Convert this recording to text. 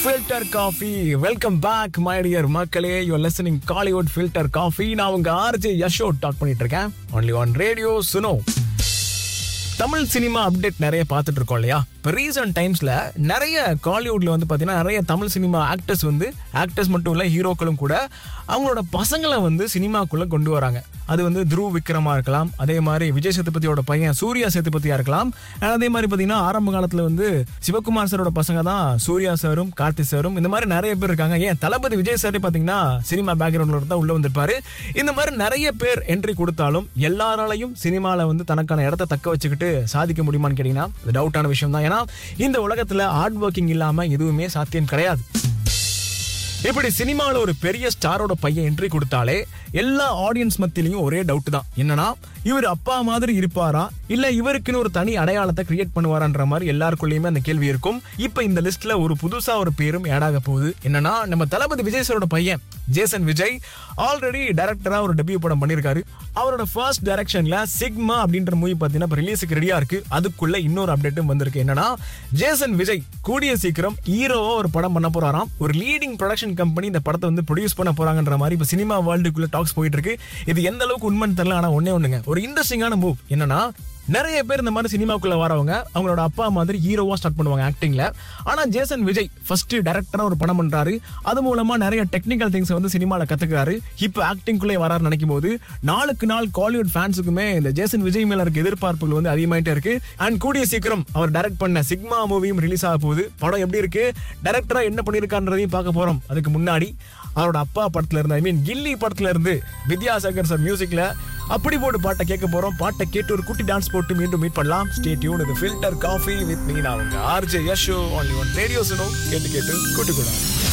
filter coffee welcome back my dear மக்களே you listening Kollywood filter coffee நான் உங்க RJ Yasho talk பண்ணிட்டு இருக்கேன் only on radio Suno Tamil cinema update நிறைய பார்த்துட்டு இருக்கோம் இல்லையா இப்போ ரீசன்ட் டைம்ஸ்ல நிறைய காலிவுட்ல வந்து பார்த்தீங்கன்னா நிறைய தமிழ் சினிமா ஆக்டர்ஸ் வந்து ஆக்டர்ஸ் மட்டும் இல்லை ஹீரோக்களும் கூட அவங்களோட பசங்களை வந்து சினிமாக்குள்ள கொண்டு வராங்க அது வந்து த்ருவ் விக்ரமா இருக்கலாம் அதே மாதிரி விஜய் சேதுபதியோட பையன் சூர்யா சேதுபதியா இருக்கலாம் and அதே மாதிரி பார்த்தீங்கன்னா ஆரம்ப காலத்தில் வந்து சிவகுமார் சாரோட பசங்க தான் சூர்யா சாரும் கார்த்தி சாரும் இந்த மாதிரி நிறைய பேர் இருக்காங்க ஏன் தளபதி விஜய் சாரே பார்த்தீங்கன்னா சினிமா பேக்ரவுண்ட்ல தான் உள்ள வந்திருப்பாரு இந்த மாதிரி நிறைய பேர் என்ட்ரி கொடுத்தாலும் எல்லாராலையும் சினிமாவில் வந்து தனக்கான இடத்த தக்க வச்சுக்கிட்டு சாதிக்க முடியுமான்னு கேட்டீங்கன்னா அது டவுட்டான விஷயம் தான் ஏன்னா இந்த உலகத்துல ஹார்ட் ஒர்க்கிங் இல்லாம எதுவுமே சாத்தியம் கிடையாது இப்படி சினிமாவில் ஒரு பெரிய ஸ்டாரோட பையன் என்ட்ரி கொடுத்தாலே எல்லா ஆடியன்ஸ் மத்தியிலையும் ஒரே டவுட் தான் என்னன்னா இவர் அப்பா மாதிரி இருப்பாரா இல்ல இவருக்குன்னு ஒரு தனி அடையாளத்தை கிரியேட் பண்ணுவாரான்ற மாதிரி எல்லாருக்குள்ளயுமே அந்த கேள்வி இருக்கும் இப்ப இந்த லிஸ்ட்ல ஒரு புதுசா ஒரு பேரும் ஆட் ஆக போகுது என்னன்னா நம்ம தளபதி விஜய் சாரோட பையன் ஜேசன் விஜய் ஆல்ரெடி டைரக்டரா ஒரு டெபியூ படம் பண்ணிருக்காரு அவரோட ஃபர்ஸ்ட் டைரக்ஷன்ல சிக்மா அப்படின்ற மூவி பாத்தீங்கன்னா இப்ப ரிலீஸுக்கு ரெடியா இருக்கு அதுக்குள்ள இன்னொரு அப்டேட்டும் வந்திருக்கு என்னன்னா ஜேசன் விஜய் கூடிய சீக்கிரம் ஹீரோவா ஒரு படம் பண்ண போறாராம் ஒரு லீடிங் ப்ரொடக்ஷன் கம்பெனி இந்த படத்தை வந்து ப்ரொடியூஸ் பண்ண போறாங்கன்ற மாதிரி இப்ப சினிமா வேர்ல்டுக்குள்ள டாக்ஸ் போயிட்டு இருக்கு இது எந்த அளவுக்கு உண்மைன்னு தெரியல ஆனா ஒண்ணே ஒண்ணுங்க ஒரு இன்ட்ரெஸ்டிங்கான மூவ் என்னன்னா நிறைய பேர் இந்த மாதிரி சினிமாக்குள்ள வரவங்க அவங்களோட அப்பா மாதிரி ஹீரோவா ஸ்டார்ட் பண்ணுவாங்க ஆக்டிங்ல ஆனா ஜேசன் விஜய் ஃபர்ஸ்ட் டைரக்டரா ஒரு படம் பண்றாரு அது மூலமா நிறைய டெக்னிக்கல் திங்ஸ் வந்து சினிமால கத்துக்கிறாரு இப்போ ஆக்டிங்குள்ளே வராரு நினைக்கும் போது நாளுக்கு நாள் காலிவுட் ஃபேன்ஸுக்குமே இந்த ஜேசன் விஜய் மேல இருக்க எதிர்பார்ப்புகள் வந்து அதிகமாயிட்டே இருக்கு அண்ட் கூடிய சீக்கிரம் அவர் டைரக்ட் பண்ண சிக்மா மூவியும் ரிலீஸ் ஆக போகுது படம் எப்படி இருக்கு டைரக்டரா என்ன பண்ணிருக்கான்றதையும் பார்க்க போறோம் அதுக்கு முன்னாடி அவரோட அப்பா படத்துல இருந்து ஐ மீன் கில்லி படத்துல இருந்து வித்யாசாகர் சார் மியூசிக்ல அப்படி போட்டு பாட்டை கேட்க போறோம் பாட்டை கேட்டு ஒரு குட்டி டான்ஸ் போட்டு மீண்டும் மீட் பண்ணலாம் ஸ்டே டியூன் இது ஃபில்டர் காஃபி வித் மீ நான் உங்க RJ Yasho only on radio Suno கேட்டு கேட்டு கூட்டு கூட